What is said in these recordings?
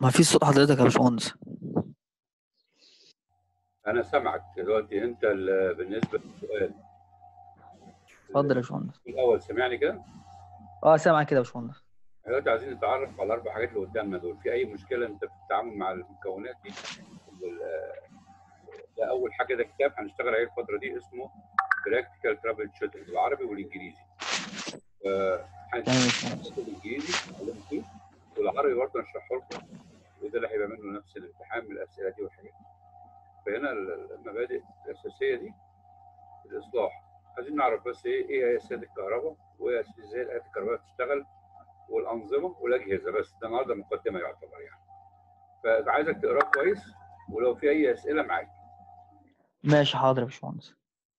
ما فيش صوت حضرتك يا باشمهندس انا سامعك دلوقتي انت ال- بالنسبه للسؤال اتفضل يا باشمهندس الاول سامعني كده اه سامع كده يا باشمهندس احنا دلوقتي عايزين نتعرف على الاربع حاجات اللي قدامنا دول في اي مشكله انت في التعامل مع المكونات دي وال- ده اول حاجه ده كتاب هنشتغل عليه الفتره دي اسمه براكتيكال ترافل شوتنج بالعربي والانجليزي آه، تمام يا هنشرح باشمهندس الانجليزي هنتكلم فيه والعربي برضه هنشرحه لكم وده اللي هيبقى منه نفس الامتحان من الاسئله دي والحاجات دي فهنا المبادئ الاساسيه دي الاصلاح عايزين نعرف بس ايه ايه هي سياده الكهرباء وازاي الالات الكهربائيه بتشتغل والانظمه والاجهزه بس ده النهارده مقدمه يعتبر يعني فعايزك تقراه كويس ولو في اي اسئله معاك ماشي حاضر يا باشمهندس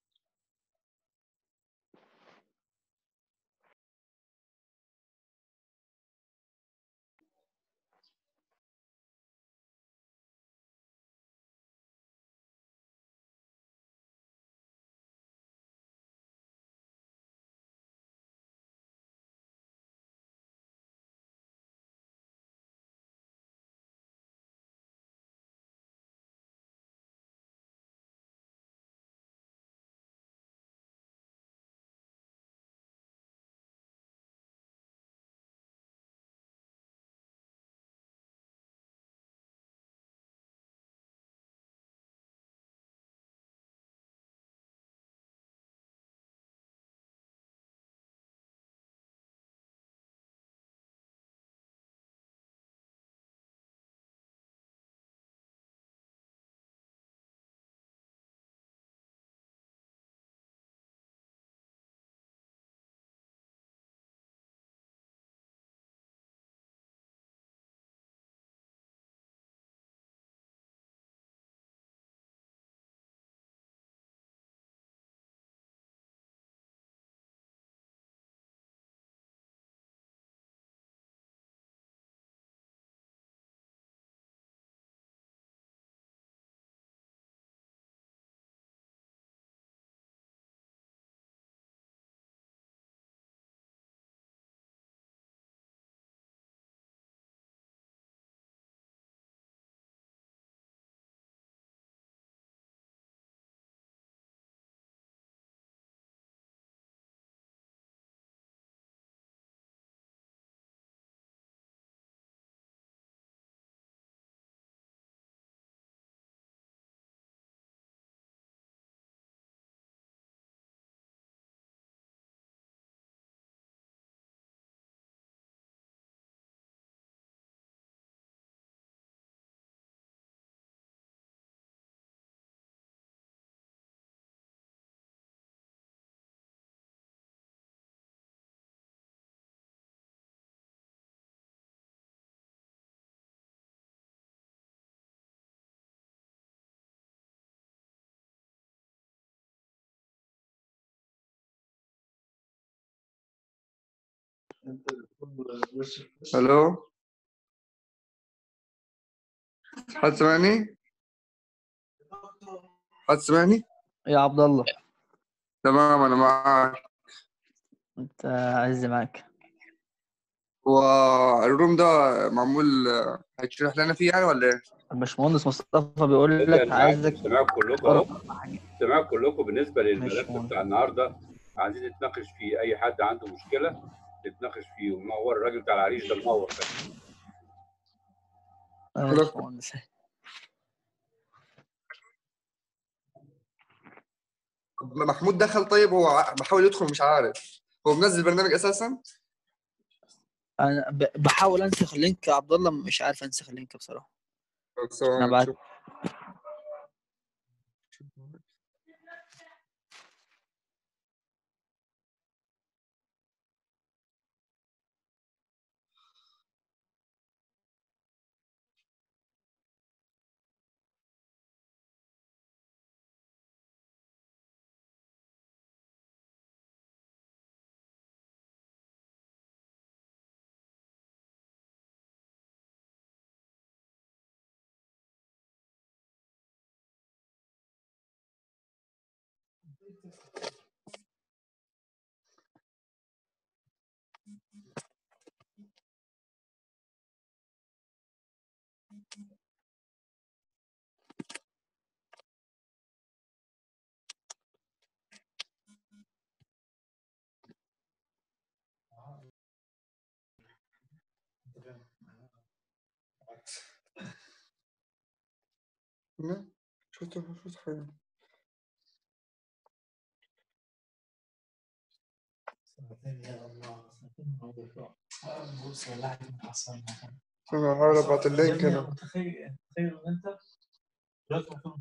الو حد سمعني؟ حد سمعني؟ يا عبد الله تمام انا معاك انت عايز معاك والروم ده معمول آه، هيتشرح لنا فيه يعني ولا ايه؟ الباشمهندس مصطفى بيقول ده لك معاك عايزك سمعك كلكم تقرا اهو أربع حاجات. سمعك كلكم بالنسبه للملف ماشي. بتاع النهارده عايزين نتناقش فيه اي حد عنده مشكله نتناقش فيه ومنور الراجل بتاع العريس ده منور كده. آه، يا باشمهندس محمود دخل طيب هو ع- بحاول يدخل مش عارف هو منزل برنامج اساسا؟ انا ب- بحاول انسخ اللينك يا عبد الله مش عارف انسخ اللينك بصراحه بس هو أنا بعت- نشوف. لا شفت شفت حاجة سنتين يا الله سنتين موضوع بص والله ما حصلنا أنا هحاول أبعت اللينك أنا متخيل تخيل ان انت دلوقتي مفهوم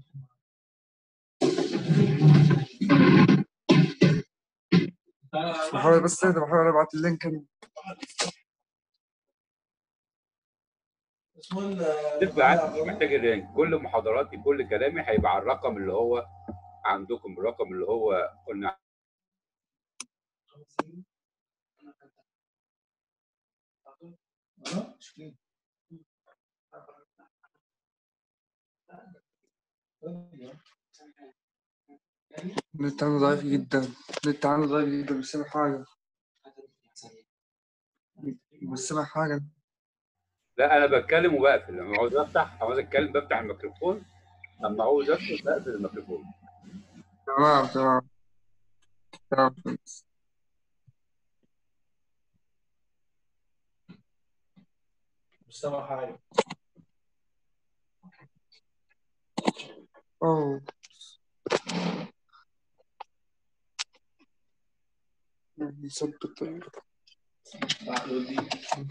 بحاول بس أهدى بحاول أبعت اللينك أنا تبقى عارف مش محتاج الرينج كل محاضراتي كل كلامي هيبقى على الرقم اللي هو عندكم الرقم اللي هو قلنا النت عندي ضعيف جدا النت عندي ضعيف جدا مش سامع حاجة مش سامع حاجة لا انا بتكلم وبقفل لما عاوز افتح عاوز اتكلم بفتح الميكروفون لما عاوز اقفل بقفل الميكروفون تمام تمام تمام فهمت. مش سامع حاجه أوه نثبت محلول دي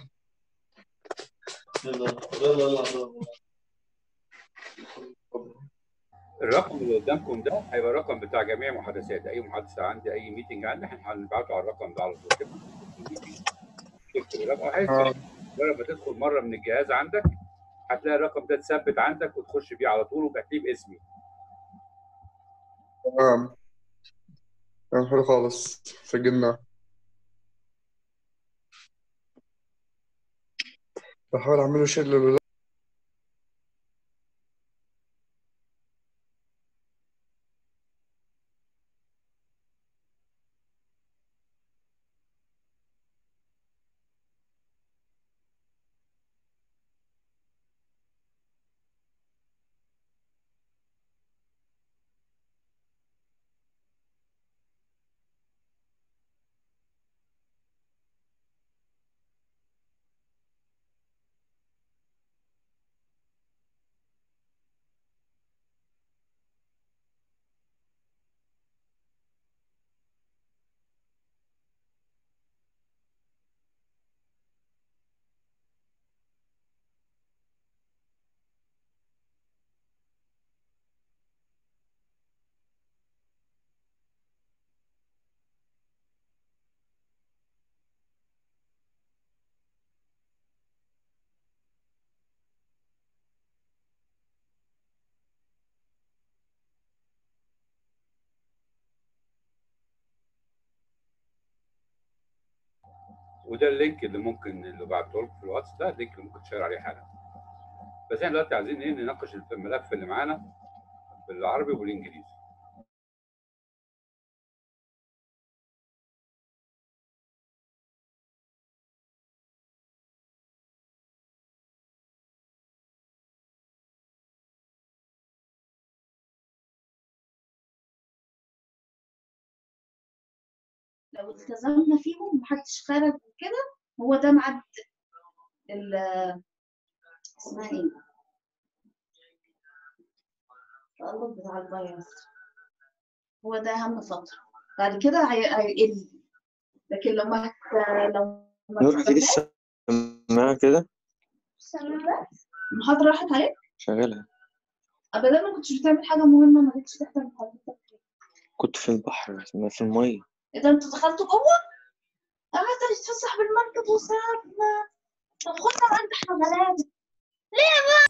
يلا يلا يلا الرقم اللي قدامكم ده هيبقى الرقم بتاع جميع محادثات اي محادثه عندي اي ميتنج عندي احنا هنبعته على الرقم ده على طول تكتب تكتب الرقم آه. هيثبت مجرد ما تدخل مره من الجهاز عندك هتلاقي الرقم ده اتثبت عندك وتخش بيه على طول وتحتيه باسمي تمام تمام حلو خالص سجلنا بحاول أعمله شير للولاد وده اللينك اللي ممكن اللي بعته لكم في الواتس ده اللينك اللي ممكن تشير عليه حالا بس احنا دلوقتي عايزين ايه نناقش الملف اللي معانا بالعربي وبالانجليزي لو التزمنا فيهم محدش خرج كده هو ده ميعاد ال اسمها ايه؟ التألق بتاع الفيروس هو ده أهم فترة بعد كده هي- هيقل لكن لو ما هت- لو ما نور هتيجي التزمناش- السماعة كده المحاضرة راحت عليك شغالها أبدا ما كنتش بتعمل حاجة مهمة ما جيتش تحضر محاضرتك كنت في البحر في المية إذا أنتوا دخلتوا جوه قعدت تتفسح بالمركب وسابنا طب خدنا بقى احنا غلابة ليه بقى؟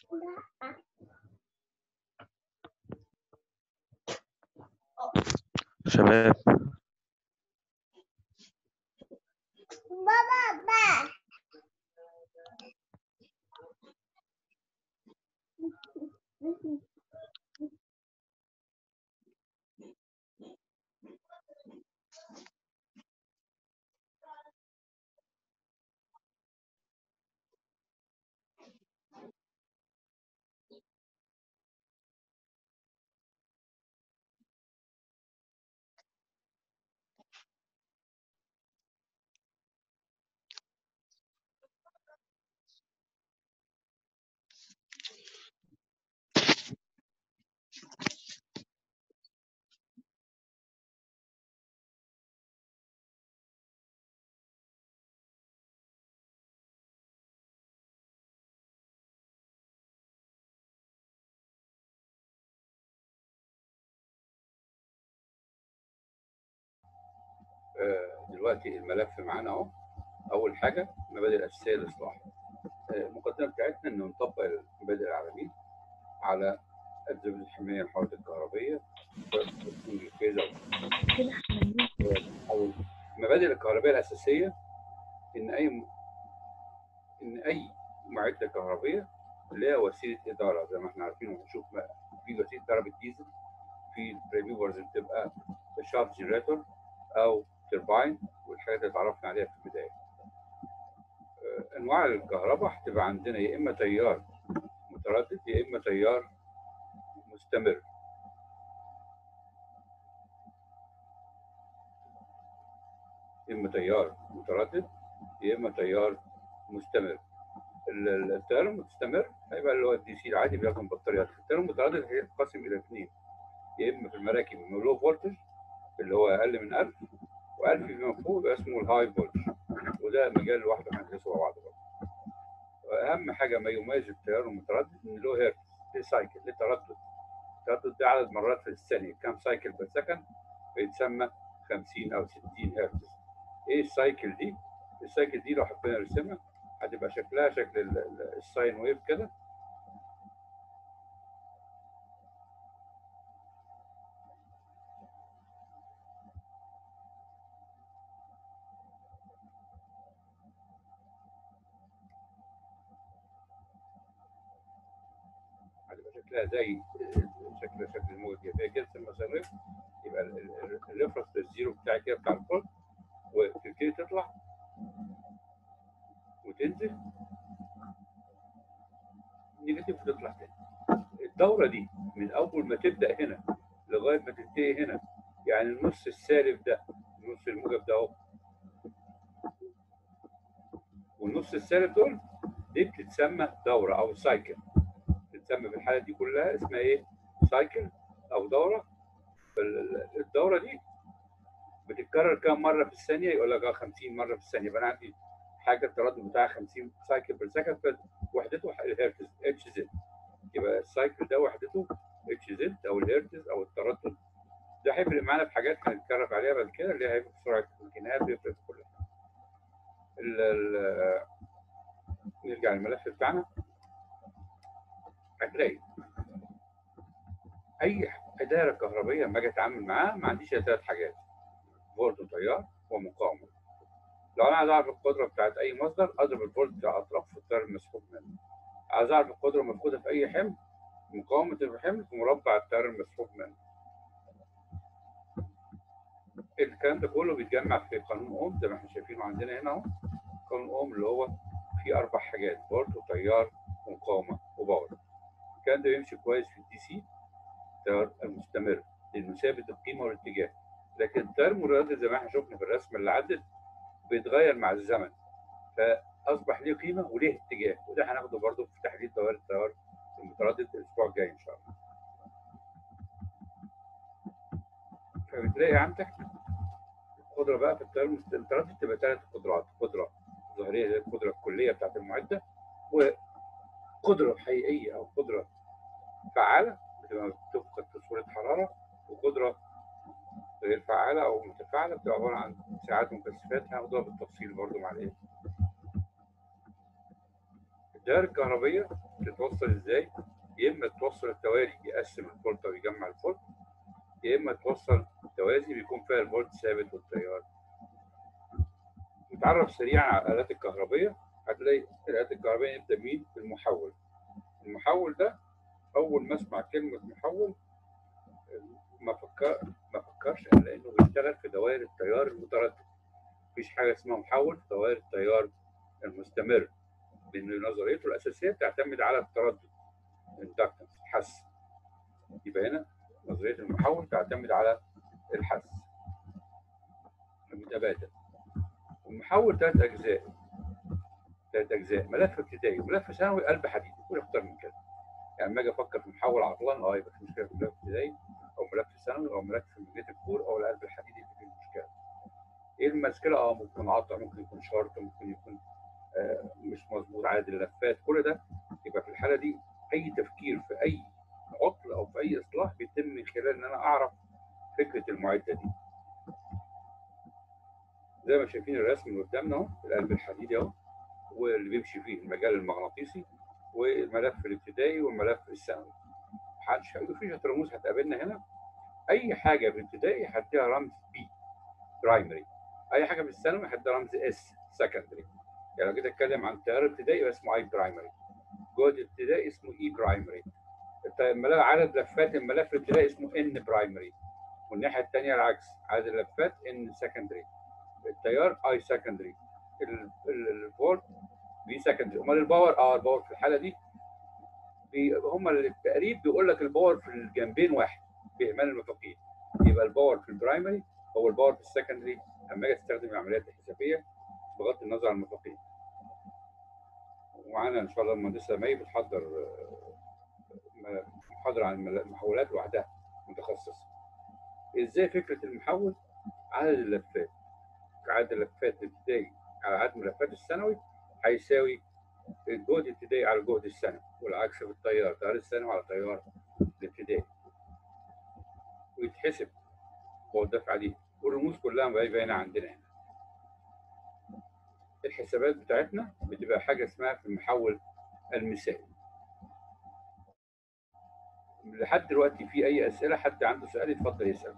شباب آه، دلوقتي الملف معانا اهو اول حاجه المبادئ الاساسيه للاصلاح آه، المقدمه بتاعتنا انه نطبق المبادئ العالميه على الزبده الحمايه المحاولات الكهربيه الفيزا او المبادئ الكهربائيه الاساسيه ان اي م- ان اي معده كهربيه لها وسيله اداره زي ما احنا عارفين وبنشوف ما- في وسيله اداره بالديزل في ريفيورز بتبقى شارت جنريتور او ترباين والحاجات اللي اتعرفنا عليها في البدايه. آه، انواع الكهرباء هتبقى عندنا يا اما تيار متردد يا اما تيار مستمر. اما تيار متردد يا اما تيار مستمر. ال- ال- التيار المستمر هيبقى اللي هو الدي سي العادي بيخدم بطاريات، التيار المتردد هينقسم الى اثنين يا اما في المراكب انه لو فولتج اللي هو اقل من 1000 و1000 فيما فوق يبقى اسمه الهاي فولتج وده مجال لوحده هندرسه مع بعض برضه. واهم حاجه ما يميز التيار المتردد ان له هيرتز ليه سايكل ليه تردد التردد ده عدد مرات في الثانيه كام سايكل بير سكند بيتسمى 50 او 60 هرتز ايه السايكل دي؟ السايكل دي لو حبينا نرسمها هتبقى شكلها شكل ال- ال- الساين ويف كده هتبقى شكلها زي شكل شكل الموجة كده هي كده تسمى ساين ويف يبقى ال- ال- الريفرنس للزيرو بتاعي كده بتاع الفولت وتبتدي تطلع وتنزل نيجاتيف وتطلع تاني الدورة دي من أول ما تبدأ هنا لغاية ما تنتهي هنا يعني النص السالب ده النص الموجب ده أهو والنص السالب دول دي بتتسمى دورة أو سايكل بتتسمى في الحالة دي كلها اسمها إيه؟ سايكل أو دورة فال- الدورة دي بتتكرر كام مرة في الثانية؟ يقول لك اه 50 مرة في الثانية يبقى أنا عندي حاجة التردد بتاعها 50 سايكل بير سكند وحدته الهرتز اتش زد يبقى السايكل ده وحدته اتش زد او الهرتز او التردد ده هيفرق معانا في حاجات هنتكرر عليها بعد كده اللي هي هيفرق في سرعه الامكانيات بيفرق في كل حاجه. ال- ال- نرجع للملف بتاعنا هتلاقي اي اداره كهربائيه لما اجي اتعامل معاها ما عنديش الا ثلاث حاجات فولت وتيار ومقاومه لو انا عايز اعرف القدره بتاعت اي مصدر اضرب الفولت بتاع اطراف في التيار المسحوب منه عايز اعرف القدره المفقوده في اي حمل مقاومه الحمل في مربع التيار المسحوب منه الكلام ده كله بيتجمع في قانون اوم زي ما احنا شايفينه عندنا هنا اهو قانون اوم اللي هو فيه اربع حاجات فولت وتيار ومقاومه وباور الكلام ده بيمشي كويس في الدي سي التيار المستمر لانه ثابت القيمه والاتجاه لكن التيار المتردد زي ما احنا شفنا في الرسمه اللي عدت بيتغير مع الزمن فاصبح ليه قيمه وليه اتجاه وده هناخده برضه في تحديد دوائر التيار المتردد الاسبوع الجاي ان شاء الله فبتلاقي عندك القدره بقى في التيار المتردد تبقى ثلاث قدرات قدره ظاهريه اللي هي القدره الكليه بتاعت المعده وقدره حقيقيه او قدره فعاله بتبقى بتفقد في صوره حراره وقدره غير فعاله او متفاعله بتبقى عباره عن ساعات مكثفات هناخدها بالتفصيل برضو مع الايه الدائره الكهربيه تتوصل ازاي يا اما توصل التوالي يقسم الفولت ويجمع الفولت يا اما توصل توازي بيكون فيها الفولت ثابت والتيار نتعرف سريعا على الالات الكهربيه هتلاقي الالات الكهربائيه نبدا مين المحول المحول ده اول ما اسمع كلمه محول ما فكر ما فكرش الا انه بيشتغل في دوائر التيار المتردد مفيش حاجه اسمها محول في دوائر التيار المستمر لان نظريته الاساسيه بتعتمد على التردد الاندكتنس الحس يبقى هنا نظريه المحول تعتمد على الحس المتبادل المحول ثلاث اجزاء ثلاث اجزاء ملف ابتدائي وملف ثانوي قلب حديد يكون اكتر من كده يعني لما اجي افكر في محول عطلان اه يبقى في مشكله في ملف ابتدائي او ملف ثانوي او ملف في الماجنتيك كور او القلب الحديدي اللي فيه المشكله ايه المشكله اه ممكن يكون عطل ممكن يكون شرط ممكن يكون آه مش مظبوط عدد اللفات كل ده يبقى في الحاله دي اي تفكير في اي عطل او في اي اصلاح بيتم من خلال ان انا اعرف فكره المعده دي زي ما شايفين الرسم اللي قدامنا اهو القلب الحديدي اهو واللي بيمشي فيه المجال المغناطيسي والملف الابتدائي والملف الثانوي محدش مفيش رموز هتقابلنا هنا اي حاجه في الابتدائي هديها رمز بي برايمري اي حاجه في الثانوي هديها رمز اس سكندري يعني لو جيت اتكلم عن تيار ابتدائي يبقى اسمه اي برايمري جهد ابتدائي اسمه اي برايمري الملف عدد لفات الملف الابتدائي اسمه ان برايمري والناحيه الثانيه العكس عدد اللفات ان سكندري التيار اي سكندري الفولت بي سكندري امال الباور اه الباور في الحاله دي بي هم التقريب بيقول لك الباور في الجنبين واحد باهمال المفاقيد يبقى الباور في البرايمري هو الباور في السكندري اما اجي استخدم العمليات الحسابيه بغض النظر عن المفاقيد ومعانا ان شاء الله المهندسه مي بتحضر محاضره عن المحولات لوحدها متخصصه ازاي فكره المحول عدد اللفات عدد اللفات الابتدائي على عدد الملفات الثانوي هيساوي الجهد الابتدائي على الجهد الثانوي والعكس في التيار تيار الثانوي على تيار الابتدائي ويتحسب هو الدفعه دي والرموز كلها باينه عندنا هنا الحسابات بتاعتنا بتبقى حاجه اسمها في المحول المثالي لحد دلوقتي في اي اسئله حد عنده سؤال يتفضل يسال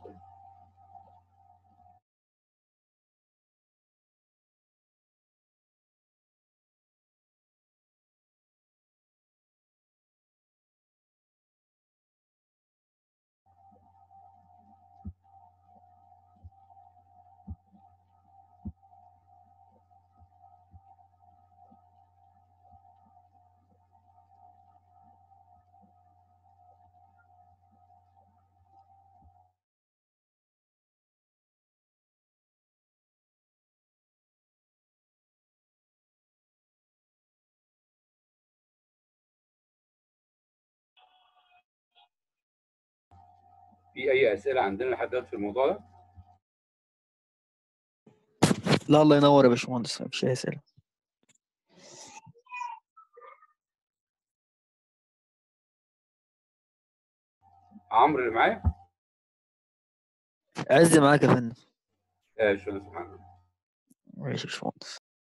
في اي اسئله عندنا لحد دلوقتي في الموضوع ده؟ لا الله ينور يا باشمهندس مفيش اي اسئله عمرو اللي معايا؟ عز معاك يا فندم آه شكرا سبحان الله ماشي يا باشمهندس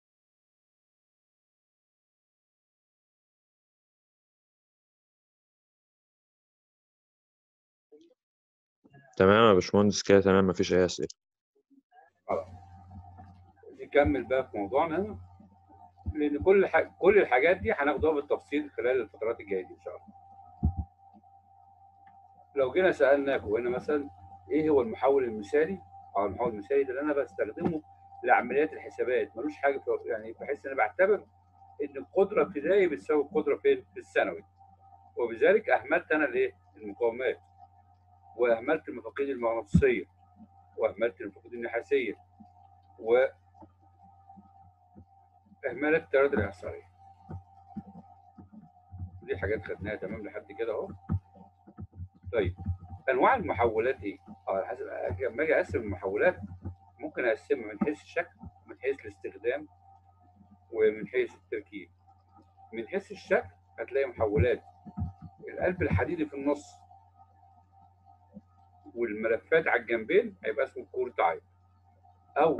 تمام يا باشمهندس كده تمام مفيش أي أسئلة خلاص نكمل بقى في موضوعنا هنا لان كل ح... كل الحاجات دي هناخدها بالتفصيل خلال الفترات الجايه دي ان شاء الله. لو جينا سالناكم هنا مثلا ايه هو المحول المثالي او المحول المثالي ده اللي انا بستخدمه لعمليات الحسابات ملوش حاجه في يعني بحس ان انا بعتبر ان القدره ابتدائي بتساوي القدره فين؟ في الثانوي. وبذلك اهملت انا الايه؟ المقاومات واهملت المفاقيد المغناطيسيه واهملت المفاقيد النحاسيه و اهمال التيارات الاحصائيه دي حاجات خدناها تمام لحد كده اهو طيب انواع المحولات ايه؟ اه حسب لما اجي اقسم المحولات ممكن اقسمها من حيث الشكل من حيث الاستخدام ومن حيث التركيب من حيث الشكل هتلاقي محولات القلب الحديدي في النص والملفات على الجنبين هيبقى اسمه كور تايب او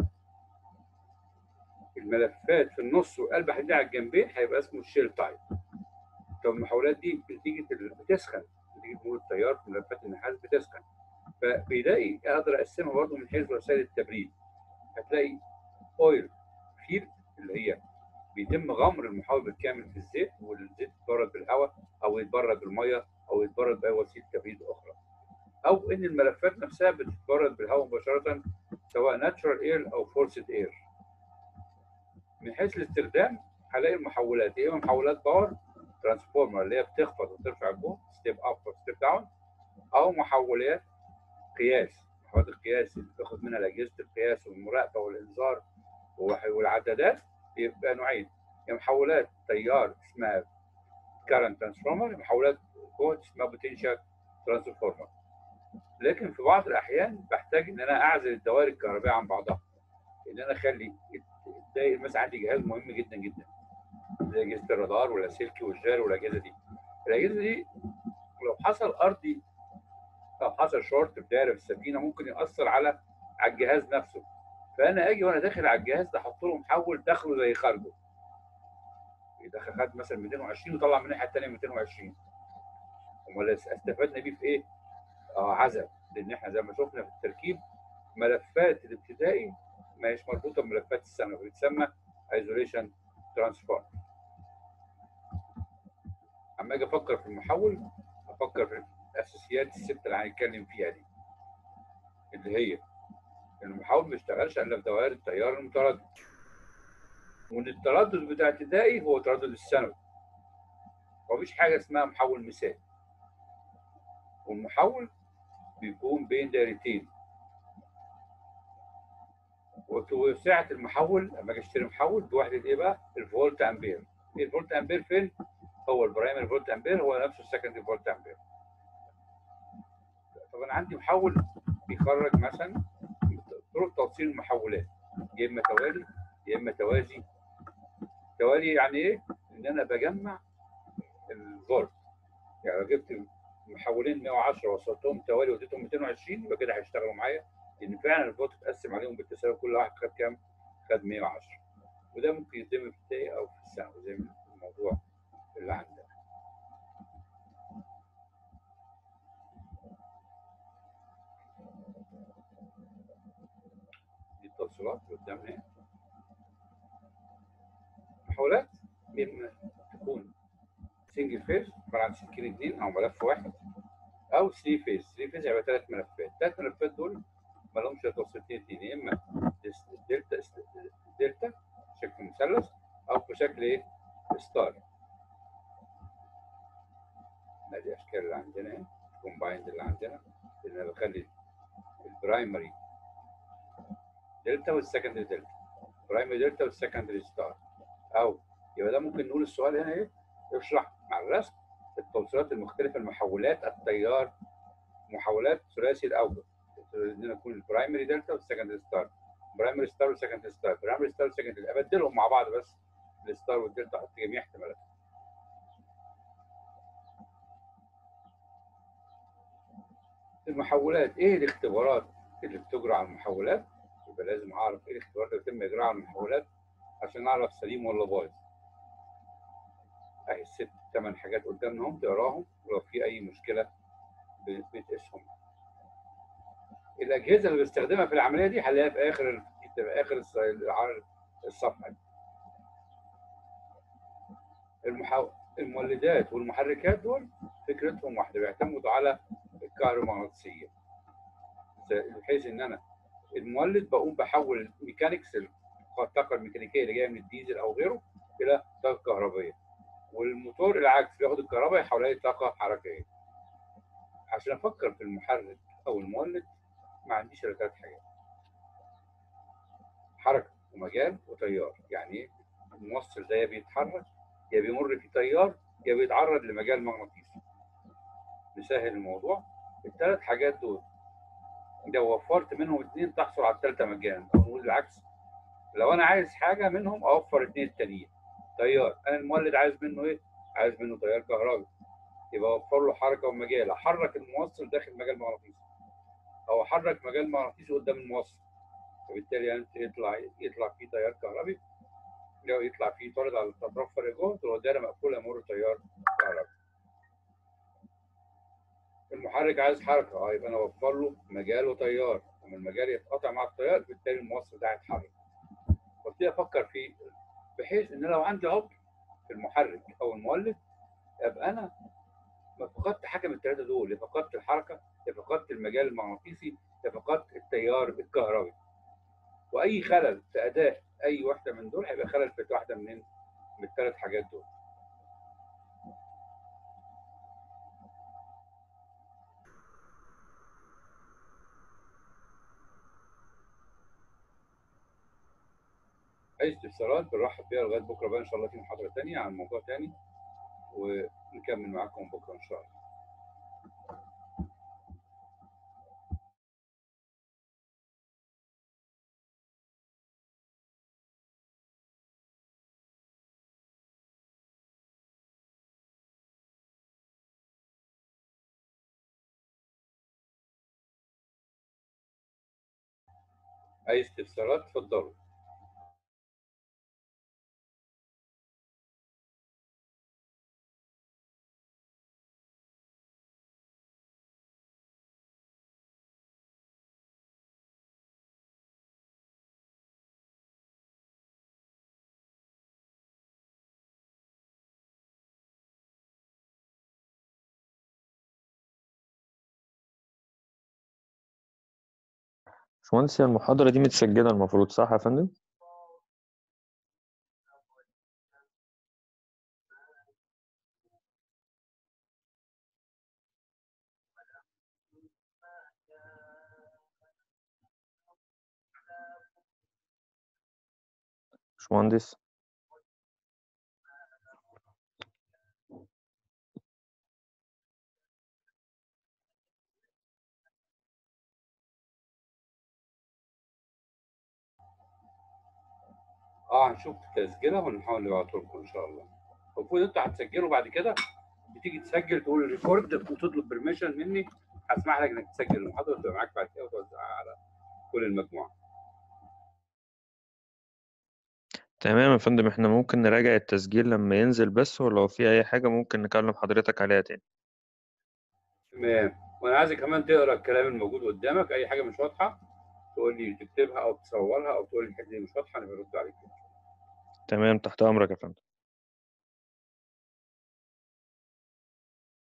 الملفات في النص والقلب حديدي على الجنبين هيبقى اسمه الشيل تايب طب المحولات دي نتيجه ال- بتسخن نتيجه مرور التيار في ملفات النحاس بتسخن فبيلاقي اقدر اقسمها برضه من حيث وسائل التبريد هتلاقي اويل فيلد اللي هي بيتم غمر المحول بالكامل في الزيت والزيت يتبرد بالهواء او يتبرد بالميه او يتبرد باي وسيله تبريد اخرى او ان الملفات نفسها بتتبرد بالهواء مباشره سواء ناتشورال اير او فورسد اير من حيث الاستخدام هلاقي المحولات يا اما محولات باور ترانسفورمر اللي هي بتخفض وترفع الجهد ستيب اب وستيب داون او محولات قياس محولات القياس اللي بتاخد منها اجهزه القياس والمراقبه والانذار وح- والعدادات بيبقى نوعين يا محولات تيار اسمها كارنت ترانسفورمر محولات جهد اسمها بوتنشال ترانسفورمر لكن في بعض الاحيان بحتاج ان انا اعزل الدوائر الكهربائيه عن بعضها ان انا اخلي الداير مثلا عندي جهاز مهم جدا جدا زي اجهزه الرادار واللاسلكي والجار والاجهزه دي الاجهزه دي لو حصل ارضي او حصل شورت في دايره في السفينه ممكن ياثر على على الجهاز نفسه فانا اجي وانا داخل على الجهاز ده احط له محول دخله زي خارجه يدخل خد مثلا 220 وطلع من الناحيه الثانيه 220 امال استفدنا بيه في ايه؟ اه عزل لان احنا زي ما شفنا في التركيب ملفات الابتدائي ما هيش مربوطه بملفات الثانوي بتسمى ايزوليشن ترانسفورم اما اجي افكر في المحول افكر في الاساسيات الست اللي هنتكلم فيها دي اللي هي إن المحول ما بيشتغلش الا في دوائر التيار المتردد وان التردد بتاع ابتدائي هو تردد الثانوي مفيش حاجه اسمها محول مثالي والمحول بيكون بين دايرتين وسعه المحول لما اجي اشتري محول بوحده ايه بقى؟ الفولت امبير. ايه الفولت امبير فين؟ هو البرايمري فولت امبير هو نفسه السكندري فولت امبير. طب انا عندي محول بيخرج مثلا طرق توصيل المحولات يا اما توالي يا اما توازي. توالي يعني ايه؟ ان انا بجمع الفولت. يعني لو جبت محولين 110 وصلتهم توالي واديتهم 220 يبقى كده هيشتغلوا معايا لان فعلا الفولت اتقسم عليهم بالتساوي كل واحد خد كام؟ خد 110 وده ممكن يتم في الابتدائي او في الثانوي زي ما الموضوع اللي عندنا دي التوصيلات اللي قدامنا اهي. محاولات يا اما تكون سنجل فيز عباره عن سلكين اثنين او ملف واحد او 3 فيز 3 فيز هيبقى ثلاث ملفات الثلاث ملفات دول ما لهمش توصيلتين اثنين يا اما دلتا دلتا شكل مثلث او بشكل ايه ستار ادي الاشكال اللي عندنا اهي كومبايند اللي عندنا ان انا بخلي البرايمري دلتا والسكندري دلتا برايمري دلتا والسكندري ستار او يبقى ده ممكن نقول السؤال هنا ايه اشرح مع الرسم التوصيلات المختلفه المحولات التيار محولات ثلاثي الاوجه ان انا اكون البرايمري دلتا والسكندري ستار برايمري ستار والسكندري ستار برايمري ستار والسكندري ابدلهم مع بعض بس الستار والدلتا احط جميع احتمالات المحولات ايه الاختبارات اللي بتجرى على المحولات يبقى لازم اعرف ايه الاختبارات اللي بيتم اجراءها على المحولات عشان اعرف سليم ولا بايظ اهي الست ثمان حاجات قدامنا هم تقراهم ولو في اي مشكله بتقيسهم الاجهزه اللي بستخدمها في العمليه دي هنلاقيها في اخر في اخر الصفحه دي. المحو... المولدات والمحركات دول فكرتهم واحده بيعتمدوا على الكهرومغناطيسيه بحيث ان انا المولد بقوم بحول الميكانيكس الطاقه الميكانيكيه اللي جايه من الديزل او غيره الى طاقه كهربائيه والموتور العكس بياخد الكهرباء يحولها لي طاقه حركيه عشان افكر في المحرك او المولد ما عنديش الا ثلاث حاجات حركه ومجال وتيار يعني ايه الموصل ده يا بيتحرك يا بيمر في تيار يا بيتعرض لمجال مغناطيسي نسهل الموضوع الثلاث حاجات دول لو وفرت منهم اثنين تحصل على الثالثه مجانا او نقول العكس لو انا عايز حاجه منهم اوفر اثنين التانيين تيار انا المولد عايز منه ايه؟ عايز منه تيار كهربي يبقى اوفر له حركه ومجال احرك الموصل داخل مجال مغناطيسي او احرك مجال مغناطيسي قدام الموصل فبالتالي يطلع يطلع فيه تيار كهربي لو يطلع فيه طارد على الاطراف فرق جهد لو الدايره مقفوله يمر تيار كهرباء المحرك عايز حركه اه يبقى انا اوفر له مجال وتيار لما المجال يتقطع مع التيار بالتالي الموصل ده هيتحرك وابتدي افكر فيه بحيث ان لو عندي عطل في المحرك او المولد يبقى انا ما فقدت حاجه من الثلاثه دول يا فقدت الحركه يا فقدت المجال المغناطيسي يا فقدت التيار الكهربي واي خلل في اداء اي واحده من دول هيبقى خلل في واحده من من الثلاث حاجات دول اي استفسارات بنرحب بيها لغايه بكره بقى ان شاء الله في محاضره ثانيه عن موضوع ثاني ونكمل معاكم بكره ان شاء الله اي استفسارات اتفضلوا باشمهندس هي المحاضرة دي متسجلة المفروض صح يا فندم؟ باشمهندس اه هنشوف تسجيلها ونحاول نبعته لكم ان شاء الله المفروض انتوا هتسجلوا بعد كده بتيجي تسجل تقول ريكورد وتطلب برميشن مني هسمح لك انك تسجل المحاضره وتبقى معاك بعد كده وتوزعها على كل المجموعه تمام يا فندم احنا ممكن نراجع التسجيل لما ينزل بس ولو في أي حاجة ممكن نكلم حضرتك عليها تاني تمام وانا عايزك كمان تقرا الكلام الموجود قدامك اي حاجه مش واضحه تقول لي تكتبها او تصورها او تقول لي الحته دي مش واضحه انا برد عليك تمام تحت أمرك يا فندم